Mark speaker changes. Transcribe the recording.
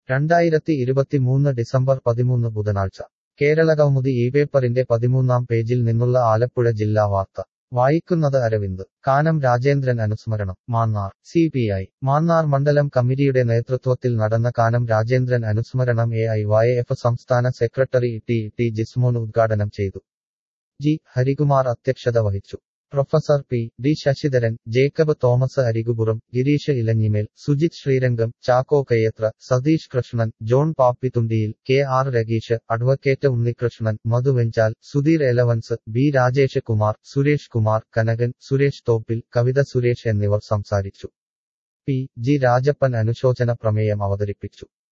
Speaker 1: രണ്ടായിരത്തി ഇരുപത്തിമൂന്ന് ഡിസംബർ പതിമൂന്ന് ബുധനാഴ്ച കേരളകൗമുദി ഈ പേപ്പറിന്റെ പതിമൂന്നാം പേജിൽ നിന്നുള്ള ആലപ്പുഴ ജില്ലാ വാർത്ത വായിക്കുന്നത് അരവിന്ദ് കാനം രാജേന്ദ്രൻ അനുസ്മരണം Mannar C P I Mannar മണ്ഡലം കമ്മിറ്റിയുടെ നേതൃത്വത്തിൽ നടന്ന കാനം രാജേന്ദ്രൻ അനുസ്മരണം എ ഐ വൈ എഫ് സംസ്ഥാന സെക്രട്ടറി ടി ടി ജിസ്മോൻ ഉദ്ഘാടനം ചെയ്തു ജി ഹരികുമാർ അധ്യക്ഷത വഹിച്ചു professor P D Sasidharan Jacob Thomas Arikupuram Gireesh Elanjimel Sujith Sreerangam Chacko Kayyathra Satheesh Krishnan John Pappithundiyil K R Rageesh advocate Unnikrishnan Madhuvenchal Sudheer എലവൻസ് ബി രാജേഷ് കുമാർ സുരേഷ് കുമാർ കനകൻ സുരേഷ് തോപ്പിൽ കവിത സുരേഷ് എന്നിവർ സംസാരിച്ചു പി ജി രാജപ്പൻ അനുശോചന പ്രമേയം അവതരിപ്പിച്ചു